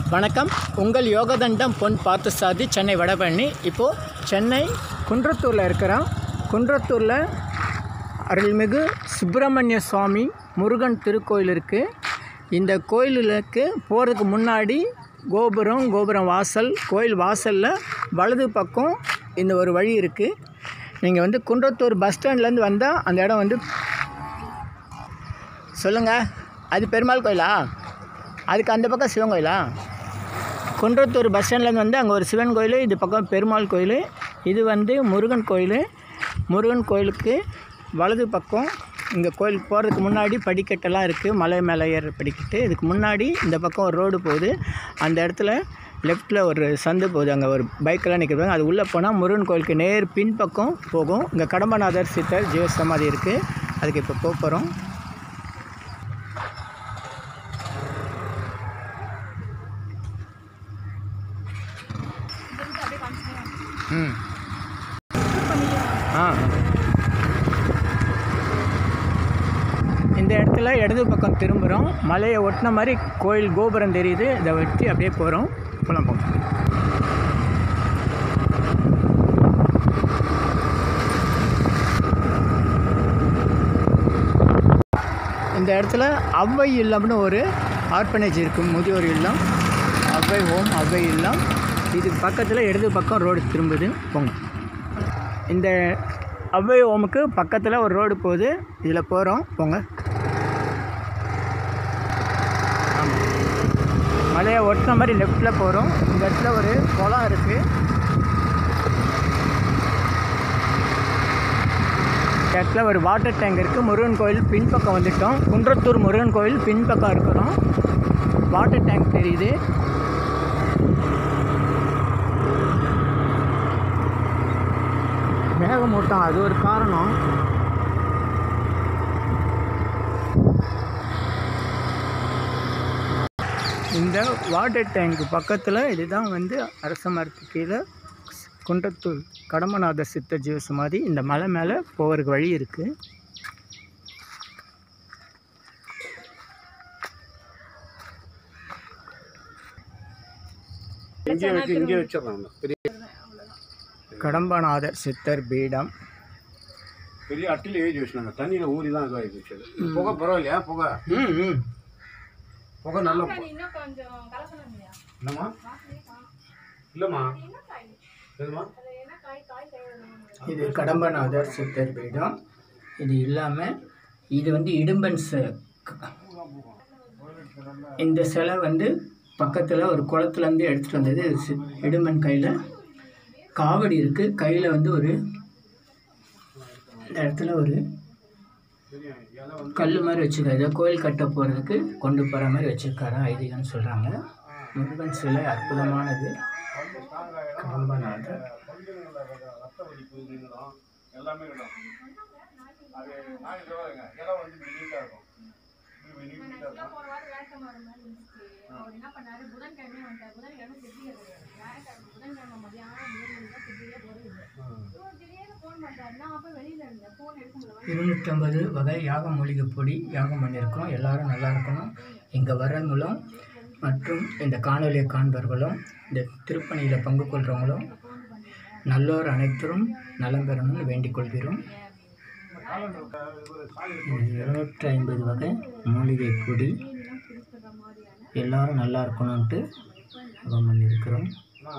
வணக்கம் உங்கள் யோகதண்டம் பொன் பார்த்தசாதி சென்னை வடபழனி இப்போது சென்னை குன்றத்தூரில் இருக்கிறோம் குன்றத்தூரில் அருள்மிகு சுப்பிரமணிய சுவாமி முருகன் திருக்கோயில் இருக்குது இந்த கோயிலுக்கு போகிறதுக்கு முன்னாடி கோபுரம் கோபுரம் வாசல் கோயில் வாசலில் வலது பக்கம் இந்த ஒரு வழி இருக்குது நீங்கள் வந்து குன்றத்தூர் பஸ் ஸ்டாண்ட்லேருந்து வந்தால் அந்த இடம் வந்து சொல்லுங்கள் அது பெருமாள் கோயிலா அதுக்கு அந்த பக்கம் சிவன் கோயிலா குன்றத்தூர் பஸ் ஸ்டாண்ட்லேருந்து வந்து அங்கே ஒரு சிவன் கோயில் இது பக்கம் பெருமாள் கோயில் இது வந்து முருகன் கோயில் முருகன் கோயிலுக்கு வலது பக்கம் இங்கே கோயில் போகிறதுக்கு முன்னாடி படிக்கட்டெல்லாம் இருக்குது மலை மேலே ஏற படிக்கட்டு இதுக்கு முன்னாடி இந்த பக்கம் ஒரு ரோடு போகுது அந்த இடத்துல லெஃப்ட்டில் ஒரு சந்து போகுது அங்கே ஒரு பைக்கெல்லாம் நிற்கிறாங்க அது உள்ளே போனால் முருகன் கோயிலுக்கு நேர் பின்பக்கம் போகும் இங்கே கடம்பநாதர் சித்தர் ஜீவசமாதி இருக்குது அதுக்கு இப்போ போக போகிறோம் ம் ஆ இந்த இடத்துல இடது பக்கம் திரும்புகிறோம் மலையை ஒட்டின மாதிரி கோயில் கோபுரம் தெரியுது இதை வச்சு அப்படியே போகிறோம் போகலாம் போங்க இந்த இடத்துல அவ்வை இல்லம்னு ஒரு ஆர்பனேஜ் இருக்குது முதியோர் இல்லம் அவ்வை ஹோம் அவ்வை இல்லம் இதுக்கு பக்கத்தில் இடது பக்கம் ரோடு திரும்புது போங்க இந்த அவ்வை ஹோமுக்கு பக்கத்தில் ஒரு ரோடு போகுது இதில் போகிறோம் போங்க ஆமாம் மலையை ஒட்டின மாதிரி லெஃப்ட்டில் போகிறோம் இந்த இடத்துல ஒரு குளம் இருக்குது இந்த இடத்துல ஒரு வாட்டர் டேங்க் இருக்குது முருகன் கோயில் பின்பக்கம் வந்துட்டோம் குன்றத்தூர் முருகன் கோயில் பின்பக்கம் இருக்கிறோம் வாட்டர் டேங்க் தெரியுது மேகமூட்டம் அது ஒரு காரணம் இந்த வாட்டர் டேங்க் பக்கத்தில் இதுதான் வந்து அரச மரத்து கீழே குன்றத்தூர் கடம்பநாத சித்த ஜீவசமாதி இந்த மலை மேலே போகிறதுக்கு வழி இருக்குது இங்கே வச்சு இங்கே வச்சிடலாம் பெரிய கடம்பநாதர் சித்தர் பீடம் பெரிய அட்டில் எழுதி வச்சுனாங்க தண்ணியில் ஊறி தான் இதாகி வச்சது புகை பரவாயில்லையா புகை ம் ம் புகை நல்ல பு- என்னம்மா இல்லைம்மா எதுமா இது கடம்பநாதர் சித்தர் பீடம் இது இல்லாமல் இது வந்து இடும்பன் ச- இந்த சிலை வந்து பக்கத்தில் ஒரு குளத்துலேருந்து எடுத்துகிட்டு வந்தது சி- இடும்பன் கையில் காவடி இருக்குது கையில் வந்து ஒரு இந்த இடத்துல ஒரு கல் மாதிரி வச்சுருக்காரு ஏதோ கோயில் கட்ட போகிறதுக்கு கொண்டு போகிற மாதிரி வச்சுருக்காரு ஐதீகம்னு சொல்கிறாங்க முருகன் சிலை அற்புதமானது கடம்பநாதர் எல்லாமே இடம் அது நான் இதில் வரேங்க இடம் வந்து இப்படி நீட்டாக இருக்கும் இப்படி நீட்டாக இருக்கும் இருநூற்றம்பது வகை யாக மூலிகை பொடி யாகம் பண்ணியிருக்கோம் எல்லாரும் நல்லா இருக்கணும் இங்கே வர்றவங்களும் மற்றும் இந்த காணொலியை காண்பவர்களும் இந்த திருப்பணியில் பங்கு கொள்கிறவங்களும் நல்லோர் அனைத்தரும் நலம் பெறணும்னு வேண்டிக் கொள்கிறோம் இருநூற்றி ஐம்பது வகை மூலிகை பொடி எல்லாரும் நல்லா இருக்கணும்ன்ட்டு யாகம் பண்ணியிருக்கிறோம்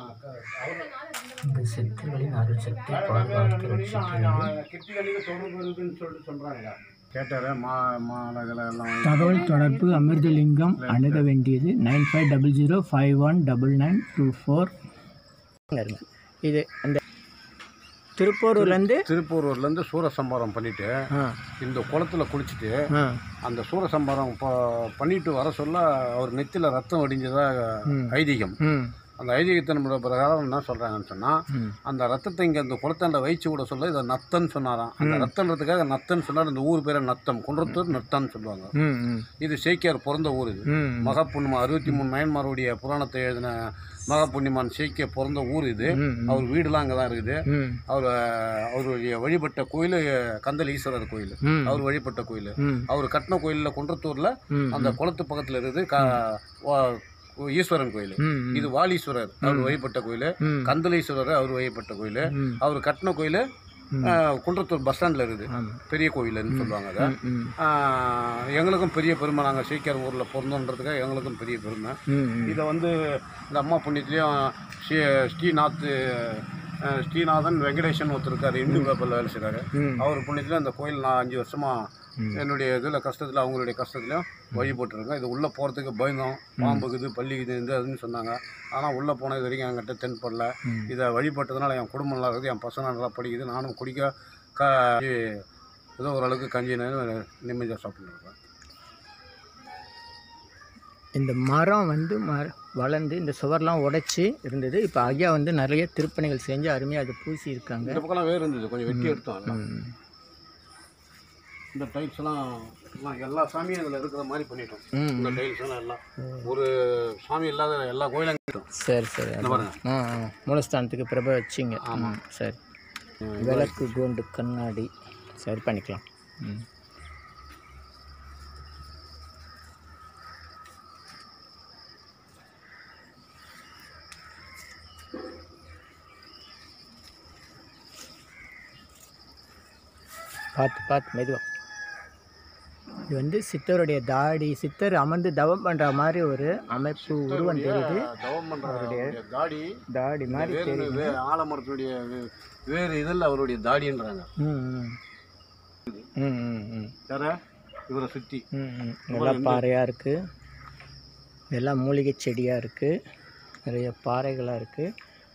இந்த சித்தர்களின் அருள் சக்தி பாதுகாத்து ரட்சிக்கிறது கிட்டி அன்னைக்கு தொடர்பு இருக்குன்னு சொல்லிட்டு சொல்கிறாங்க கேட்டார் மா மாலைகளை எல்லாம் வாங்கி தகவல் தொடர்பு அமிர்தலிங்கம் அணுக வேண்டியது nine five double zero five one double nine two four இது அந்த திருப்பூர்லேருந்து திருப்பூர்லேருந்து சூரசம்பாரம் பண்ணிட்டு ஆ இந்த குளத்துல குளிச்சுட்டு ஆ அந்த சூரசம்பாரம் ப- பண்ணிட்டு வர சொல்ல அவர் நெத்தியில் ரத்தம் வடிஞ்சதா ம். ஐதீகம் ம் அந்த ஐதீகத்தின் பிரகாரம் என்ன சொல்கிறாங்கன்னு சொன்னால் ம் அந்த ரத்தத்தை இங்கே அந்த குளத்தாண்ட வயிற்று கூட சொல்ல இதை நத்தன்னு சொன்னாராம் அந்த ரத்தன்றதுக்காக நத்தன்னு சொன்னார் அந்த ஊர் பேரை நத்தம் குன்றத்தூர் நத்தன்னு சொல்லுவாங்க ம் ம் இது சேக்கியார் பிறந்த ஊர் இது ம் மகா புண்ணிமா அறுபத்தி மூணு நயன்மாருடைய புராணத்தை எழுதின மகா புண்ணிமான் சேக்கிய பிறந்த ஊர் இது ம் அவர் வீடுலாம் அங்கே தான் இருக்குது ம் அவர் அவருடைய வழிபட்ட கோயில் கந்தல் ஈஸ்வரர் கோயில் ம் அவர் வழிபட்ட கோயில் ம் அவர் கட்டின கோயிலில் குன்றத்தூரில் ம் அந்த குளத்து பக்கத்தில் இருக்குது கா வா- ஈஸ்வரன் கோயில் ம் ம். இது வாலீஸ்வரர் அவர் வழிபட்ட கோயில் ம் கந்தலேஸ்வரர் அவர் வழிபட்ட கோயில் ம் அவர் கட்டின கோயில் ம். குன்றத்தூர் பஸ் ஸ்டாண்டில் இருக்குது ஆமாம் பெரிய கோயில்னு சொல்லுவாங்க அதை ம் ம் ஆஹ் எங்களுக்கும் பெரிய பெருமை நாங்கள் சீக்கிரம் ஊரில் பிறந்தோன்றதுக்காக எங்களுக்கும் பெரிய பெருமை ம் ம் இதை வந்து இந்த அம்மா புண்ணியத்துலேயும் ஸ்ரீ ஸ்ரீநாத் அஹ், ஸ்ரீநாதன் வெங்கடேசன் ஒருத்தர் இருக்கார் இந்து பேப்பரில் வேலை செய்கிறாரு ம் அவர் புண்ணியத்தில் இந்த கோயில் நான் அஞ்சு வருஷமாக ம். என்னுடைய இதில் கஷ்டத்தில் அவங்களுடைய கஷ்டத்துலையும் வழிபட்டுருக்கேன் இது உள்ளே போகிறதுக்கு பயந்தோம் பாம்புக்குது பள்ளிக்குது இது அதுன்னு சொன்னாங்க ஆனால் உள்ளே போனது வரைக்கும் என்கிட்ட தென்படல ம். இதை வழிபட்டதுனால என் குடும்பம் நல்லா இருக்குது என் பசங்க நல்லா படிக்குது நானும் குடிக்க க ஏதோ ஓரளவுக்கு கஞ்சி நிம்மதியாக சாப்பிட்டுருக்கேன் இந்த மரம் வந்து மர வளர்ந்து இந்த சுவர்லாம் உடைச்சி இருந்தது இப்போ ஐயா வந்து நிறைய திருப்பணிகள் செஞ்சு அருமையாக அதை பூசி இருக்காங்க இந்த பக்கம்லாம் வேறு இருந்தது கொஞ்சம் வெட்டி எடுத்தோம் எல்லாம். ம் இந்த டைல்ஸ் எல்லாம் எல்லாம் எல்லா சாமியும் இதில் இருக்கிற மாதிரி பண்ணிட்டோம் ம் இந்த டைல்ஸ் எல்லாம் எல்லாம் ஒரு சாமி இல்லாத எல்லா கோயிலும் கட்டிட்டோம் சரி சரி இந்த பாருங்க ஆ ஆ மூலஸ்தானத்துக்கு பிரப வச்சிங்க ஆமாம் சரி விளக்கு கோண்டு கண்ணாடி சரி பண்ணிக்கலாம் ம் பார்த்து பார்த்து மெதுவா இது வந்து சித்தருடைய தாடி சித்தர் அமர்ந்து தவம் பண்ணுற மாதிரி ஒரு அமைப்பு உருவம் தெரியுது தவம் பண்ணுற தாடி தாடி மாதிரி வேறு தெரியுது வே- ஆலமரத்துடைய வே- வேறு இதில் அவருடைய தாடின்றாங்க ம் ம் ம் ம் ம் வேற இவரை சுற்றி ம், ம். நல்லா பாறையாக இருக்குது எல்லாம் மூலிகை செடியாக இருக்குது நிறைய பாறைகளாக இருக்குது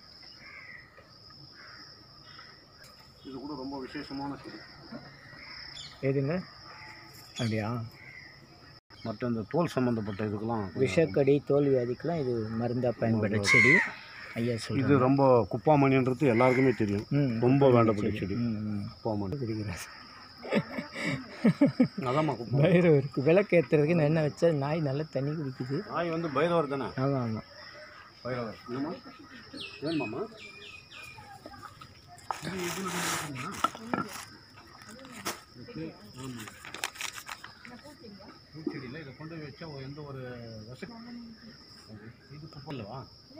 இது கூட ரொம்ப விசேஷமான செடி எதுங்க அப்படியா மற்ற இந்த தோல் சம்மந்தப்பட்ட இதுக்கெல்லாம் விஷக்கடி தோல் வியாதிக்கெலாம் இது மருந்தாக பயன்படுற செடி ஐயா இது சொல்லுது ரொம்ப குப்பாமணின்றது எல்லாருக்குமே தெரியும் ம் ரொம்ப வேண்டப்பட்ட செடி ம் ம் குப்பாமணி குடிக்கிறார் அதாம்மா குப்பா பயிரம் இருக்குது விளக்கு ஏற்றுறதுக்கு நான் என்ன வச்சா நாய் நல்லா தண்ணி குடிக்குது நாய் வந்து பைரவர் தானே ஆமாம் ஆமாம் பைரவர் என்னம்மா வேணுமாம்மா பூச்செடியில் இதை கொண்டு போய் வச்சா ஒரு- எந்த ஒரு விஷ இது குப்பை இல்லவா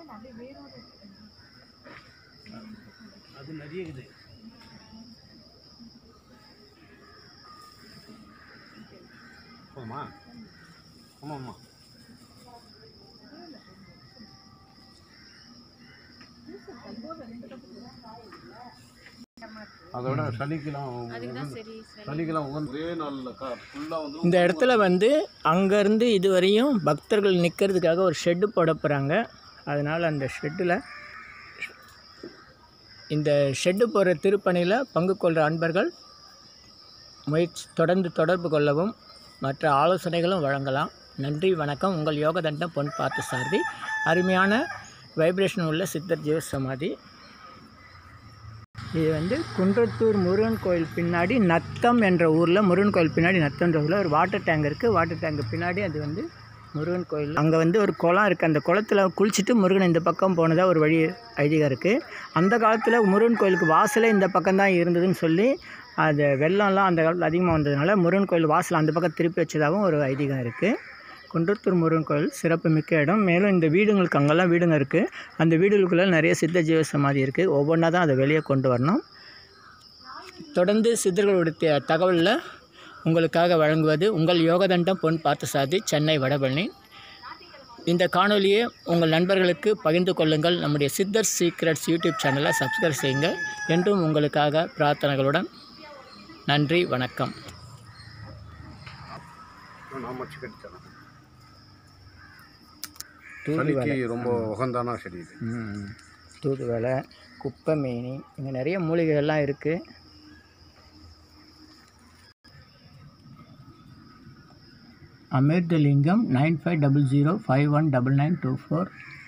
அது நிறைய இருக்குது போதுமா ஆமாம்மா அதை விட சளிக்கெல்லாம் சளிக்கெல்லாம் உகந்து ஒரே நாளில் கா ஃபுல்லாக வந்து இந்த இடத்துல வந்து அங்கேருந்து இது வரையும் பக்தர்கள் நிற்கிறதுக்காக ஒரு ஷெட்டு போட போகிறாங்க அதனால் அந்த ஷெட்டில் இந்த ஷெட்டு போடுற திருப்பணியில் பங்கு கொள்கிற அன்பர்கள் முயற்சி தொடர்ந்து தொடர்பு கொள்ளவும் மற்ற ஆலோசனைகளும் வழங்கலாம் நன்றி வணக்கம் உங்கள் யோகதண்டம் பொன் பார்த்த சாரதி அருமையான வைப்ரேஷன் உள்ள சித்தர் ஜீவ சமாதி இது வந்து குன்றத்தூர் முருகன் கோயில் பின்னாடி நத்தம் என்ற ஊரில் முருகன் கோயில் பின்னாடி நத்தம்ன்ற ஊரில் ஒரு வாட்டர் டேங்க் இருக்குது வாட்டர் டேங்க் பின்னாடி அது வந்து முருகன் கோயில் அங்கே வந்து ஒரு குளம் இருக்குது அந்த குளத்துல குளிச்சுட்டு முருகன் இந்த பக்கம் போனதாக ஒரு வழி ஐதீகம் இருக்குது அந்த காலத்தில் முருகன் கோயிலுக்கு வாசலே இந்த பக்கம் தான் இருந்ததுன்னு சொல்லி அது வெள்ளம்லாம் அந்த காலத்தில் அதிகமாக வந்ததுனால முருகன் கோயில் வாசல் அந்த பக்கம் திருப்பி வச்சதாகவும் ஒரு ஐதீகம் இருக்குது குன்றத்தூர் முருகன் கோயில் சிறப்பு மிக்க இடம் மேலும் இந்த வீடுங்களுக்கு அங்கெல்லாம் வீடுங்க இருக்குது அந்த வீடுகளுக்குள்ளே நிறைய சித்த ஜீவ சமாதி இருக்குது ஒவ்வொன்றா தான் அதை வெளியே கொண்டு வரணும் தொடர்ந்து சித்தர்களுடைய த- தகவலில் உங்களுக்காக வழங்குவது உங்கள் யோகதண்டம் பொன் பார்த்தசாதி சென்னை வடபழனி இந்த காணொலியை உங்கள் நண்பர்களுக்கு பகிர்ந்து கொள்ளுங்கள் நம்முடைய சித்தர் சீக்ரெட்ஸ் யூடியூப் சேனலை சப்ஸ்கிரைப் செய்யுங்க என்றும் உங்களுக்காக பிரார்த்தனைகளுடன் நன்றி வணக்கம் நான் மச்சு கட்டித்தரேன் தூதுவளை சளிக்கு ரொம்ப உகந்தான செடி இது ம். தூதுவளை குப்பை மீனி இங்கே நிறைய மூலிகைகள்லாம் இருக்குது Amirthalingam nine five double zero five one double nine two four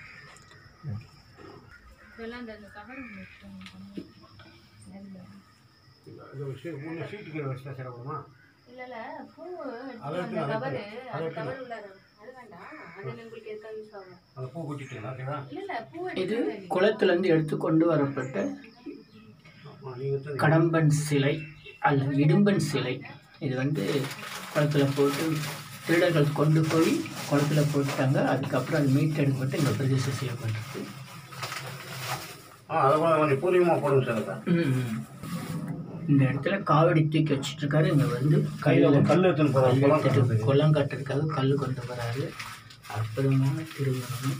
இது விஷயம் மூணு சீட்டுக்கு வச்சுட்டா சிறப்புமா இல்ல இல்ல பூ எடுத்து அந்த கவரு அந்த கவர் உள்ள அது வேண்டாம் அது உங்களுக்கு எதுக்காக யூஸ் ஆகும் அந்த பூ குட்டிட்டுங்களா ஓகேவா இல்ல இல்ல பூ இது எடுத்து குளத்துலேருந்து எடுத்து கொண்டு வரப்பட்ட நீங்கள் கடம்பன் சிலை அல்லது இடும்பன் சிலை இது வந்து குளத்தில் போட்டு திருடர்கள் கொண்டு போய் குளத்துல போட்டாங்க அதுக்கப்புறம் அது மீட் எடுக்கப்பட்டு இங்கே பிரதிஷ்டை செய்யப்பட்டிருக்கு ஆ அதை கூட கொஞ்சம் பூர்வீகமாக போடுங்க சார் அதை ம். இந்த இடத்துல காவடி தூக்கி வச்சுட்டு இருக்காரு இங்கே வந்து கையில் கையில் ஒரு கல் எடுத்துன்னு போகிறாங்க கல் எடுத்துட்டு குளம் கட்டுறதுக்காக கல் கொண்டு வராரு அற்புதமான திருமணம்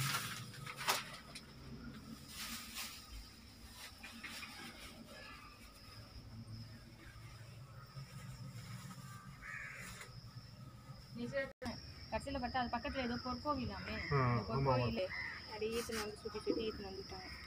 கடைசியில் பார்த்தா அது பக்கத்தில் ஏதோ பொற்கோவிலாமே அந்த பொற்கோவில் அப்படியே ஈத்துன்னு வந்து சுற்றி சுற்றி ஈத்துன்னு வந்துட்டாங்க